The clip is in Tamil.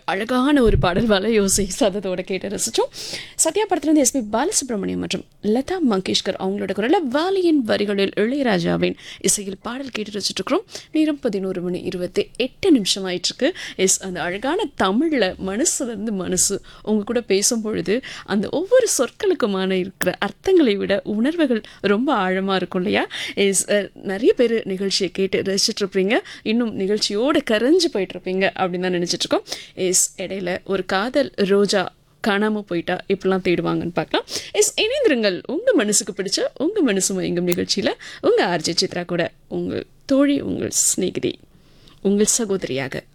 அழகான ஒரு பாடல் வலையோசை சதத்தோட கேட்டு ரசித்தோம் சத்யா படத்துலேருந்து எஸ்பி பாலசுப்ரமணியம் மற்றும் லதா மங்கேஷ்கர் அவங்களோட குரலில் வாலியின் வரிகளில் இளையராஜாவின் இசையில் பாடல் கேட்டு ரசிச்சுட்டு இருக்கிறோம் நேரம் பதினோரு மணி இருபத்தி எட்டு நிமிஷம் ஆயிட்டுருக்கு எஸ் அந்த அழகான தமிழில் மனசுலேருந்து மனசு உங்க கூட பேசும் பொழுது அந்த ஒவ்வொரு சொற்களுக்குமான இருக்கிற அர்த்தங்களை விட உணர்வுகள் ரொம்ப ஆழமாக இருக்கும் இல்லையா எஸ் நிறைய பேர் நிகழ்ச்சியை கேட்டு ரசிச்சுட்டு இருப்பீங்க இன்னும் நிகழ்ச்சியோடு கரைஞ்சு போயிட்டு இருப்பீங்க அப்படின்னு தான் நினச்சிட்டு இருக்கோம் எஸ் இடையில ஒரு காதல் ரோஜா காணாமல் போயிட்டா இப்படிலாம் தேடுவாங்கன்னு பார்க்கலாம் எஸ் இணைந்திருங்கள் உங்கள் மனசுக்கு பிடிச்ச உங்கள் மனசு மயங்கும் நிகழ்ச்சியில் உங்கள் ஆர்ஜே சித்ரா கூட உங்கள் தோழி உங்கள் சிநேகிதி உங்கள் சகோதரியாக